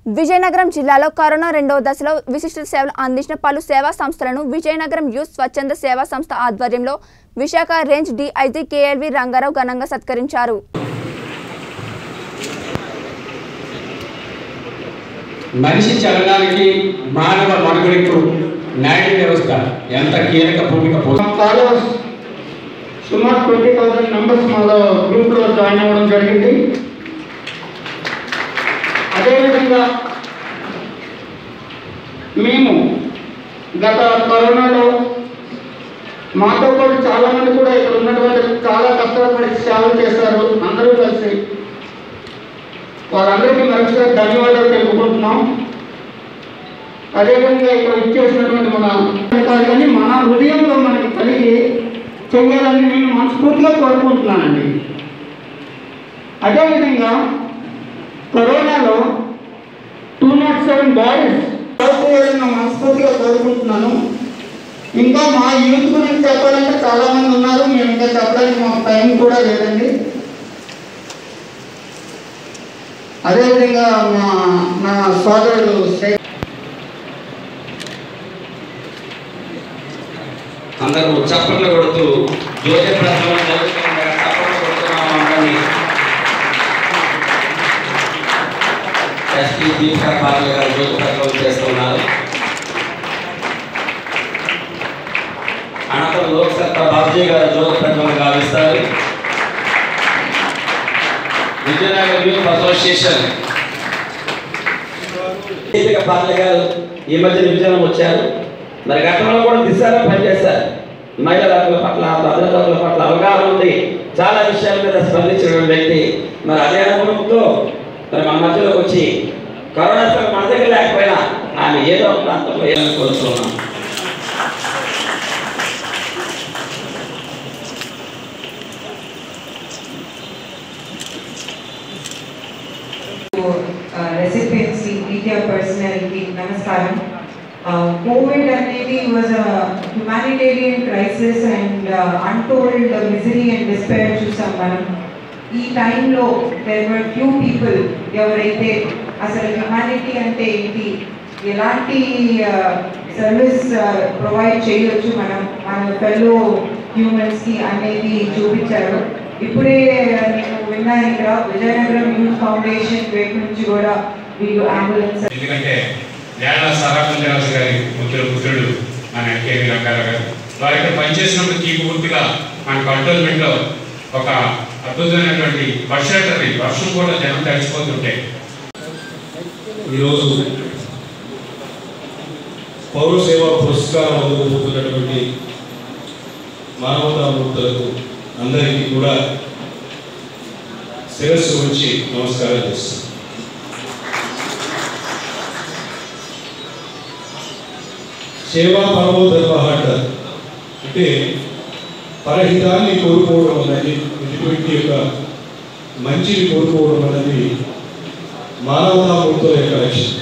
విజయనగరం జిల్లాలో కరోనా రెండవ దశలో విశిష్ట సేవలు అందించిన పలు సేవా సంస్థలను విజయనగరం యూత్ స్వచ్ఛంద సేవా సంస్థ ఆధ్వర్యంలో Visakha range DIG KLV Rangarao ఘనంగా సత్కరించారు మనిషి చలనానికి మానవ మనుగడకు న్యాయ వ్యవస్థ ఎంత కీలక భూమిక పోషి- ఫాలోవర్స్ సుమారు ట్వంటీ థౌసండ్ మెంబర్స్ మాలో గ్రూప్లో జాయిన్ అవ్వడం జరిగింది అదేవిధంగా మేము గత కరోనాలో మాతో పాటు చాలా మంది కూడా ఇక్కడ ఉన్నటువంటి చాలా కష్టపడి సేవలు చేశారు అందరూ కలిసి వాళ్ళందరికీ మరొకసారి ధన్యవాదాలు తెలుపుకుంటున్నాం అదేవిధంగా ఇక్కడ ఇచ్చేసినటువంటి మన కాదు కానీ మన హృదయంలో మనకి కలిగి చెయ్యాలని నేను మనస్ఫూర్తిగా కోరుకుంటున్నానండి అదేవిధంగా కరోనాలో టూ నాట్ సెవెన్ బాయ్స్ చేయాలని మనస్ఫూర్తిగా కోరుకుంటున్నాను ఇంకా మా యూత్ గురించి చెప్పాలంటే చాలా మంది ఉన్నారు మేము ఇంకా చెప్పడానికి మాకు టైం కూడా లేదండి అదేవిధంగా మా నా సోదరుడు శే- అందరూ చప్పట్లు కొడుతూ జ్యోతి ప్రసవం జరుగుతుండగా చప్పట్లు కొడుతున్నాం అందరినీ ఎస్పీ దీపక్ పార్ల గారు జ్యోతి ప్రసవం చేస్తున్నారు అనంతరం లోక్సత్తా బాబ్జీ గారు జ్యోతి ప్రసవం గావిస్తారు విజయనగరం యూత్ అసోసియేషన్ దీపిక పార్ల గారు ఈ మధ్య విజయనగరం వచ్చారు మరి గతంలో కూడా దిశగా పనిచేశారు మహిళల హక్కుల పట్ల భద్రత హక్కుల పట్ల అవగాహన ఉంది చాలా విషయాల మీద స్పందించిన వ్యక్తి మరి అదే అనుభవంతో మరి మన మధ్యలోకి వచ్చి కరోనా సమయం మన దగ్గర లేకపోయినా ఆమె ఏదో ఒక ప్రాంతంలో ఏదో కోరుతున్నాం రెసిపియన్స్ మీడియా పర్సనల్కి నమస్కారం కోవిడ్ అనేది was humanitarian crisis and untold misery and despair చూసాం మనం ఈ టైంలో దెర్ వర్ ఫ్యూ పీపుల్ ఎవరైతే అసలు హ్యుమానిటీ అంటే ఏంటి ఎలాంటి సర్వీస్ ప్రొవైడ్ చేయొచ్చు మనం మన ఫెలో హ్యూమన్స్కి అనేది చూపించారు ఇప్పుడే నేను విన్నాను ఇక్కడ విజయనగరం యూత్ ఫౌండేషన్ వైపు నుంచి కూడా వీళ్ళు అంబులెన్స్ ఎందుకంటే నేల సరాకుంజరాజు గారి పుత్రుడు పుత్రుడు మన కేవీ రంగారావు గారు వారు ఇక్కడ పనిచేసినప్పుడు తీపి గుర్తుగా మన కంటోన్మెంట్లో ఒక అద్భుతమైనటువంటి వర్షాటరి వర్షం కూడా జనం తడిచిపోతుంటే ఈరోజు పౌర సేవా పురస్కారం అందుకుపోతున్నటువంటి మానవతామూర్తులకు అందరికీ కూడా శిరస్సు ఉంచి నమస్కారం చేస్తాను సేవా పరమో ధర్మ అంటారు అంటే పరహితాన్ని కోరుకోవడం అన్నది ఎటువంటి యొక్క మంచిని కోరుకోవడం అన్నది మానవతామూర్తుల యొక్క లక్ష్యం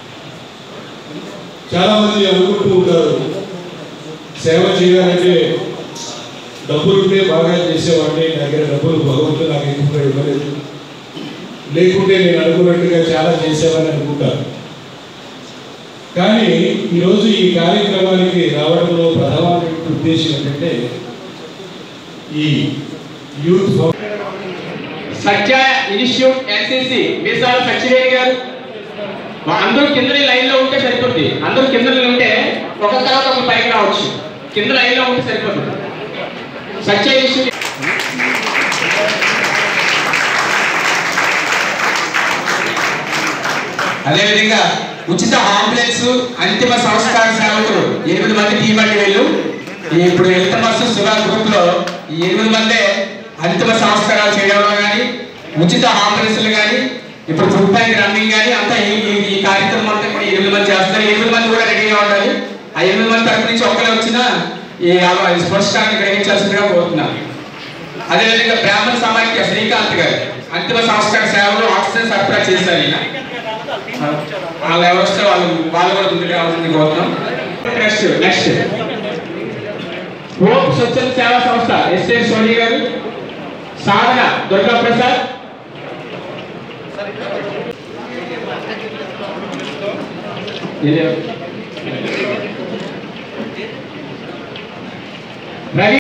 చాలా మంది అనుకుంటూ ఉంటారు సేవ చేయాలంటే డబ్బులు ఉంటే బాగా చేసేవాడిని నా దగ్గర డబ్బులు భగవంతుడు నాకు ఎక్కువగా ఇవ్వలేదు లేకుంటే నేను అనుకున్నట్టుగా చాలా చేసేవాడిని అనుకుంటాను కానీ ఈరోజు ఈ కార్యక్రమానికి రావడంలో ప్రధానమైన ఉద్దేశం ఏంటంటే ఈ యూత్ ఫౌ- సత్య ఇన్స్టిట్యూట్ ఎన్సిసి మీసాల సత్యవేణి గారు వా- అందరూ కింద లైన్ లో ఉంటే సరిపోద్ది అందరూ కింద ఉంటే ఒక తర్వాత ఒక పైకి రావచ్చు కింద లైన్ లో ఉంటే సరిపోతుంది సత్య ఇన్స్టిట్యూట్ అదేవిధంగా ఉచిత అంబులెన్స్ అంతిమ సంస్కార సేవకులు ఎనిమిది మంది టీం అండి వీళ్ళు ఈ ఇప్పుడు హెల్త్ బస్సు సుగా గ్రూప్ లో ఈ ఎనిమిది మందే అంతిమ సంస్కారాలు చేయడంలో కానీ ఉచిత అంబులెన్స్లు కానీ ఇప్పుడు ఫుడ్ బ్యాంక్ రన్నింగ్ కానీ అంతా ఈ ఈ- ఈ కార్యక్రమం అంతా కూడా ఎనిమిది మంది చేస్తారు ఈ ఎనిమిది మంది కూడా రెడీగా ఉండాలి ఆ ఎనిమిది మంది తరపు నుంచి ఒక్కరే వచ్చినా ఈ ఆ- ఈ పురస్కారాన్ని గ్రహించాల్సిందిగా కోరుతున్నాను అదేవిధంగా బ్రాహ్మణ సమాఖ్య శ్రీకాంత్ గారు అంతిమ సంస్కార సేవలు ఆక్సిజన్ సరఫరా చేశారు ఈయన వాళ్ళు ఎవరు వస్తే వాళ్ళు వాళ్ళు కూడా ముందుకు రావాల్సింది కోరుతున్నాం నెక్స్ట్ నెక్స్ట్ హోప్ స్వచ్ఛంద సేవా సంస్థ ఎస్ఏ సోని గారు సాధన దుర్గా ప్రసాద్ రవి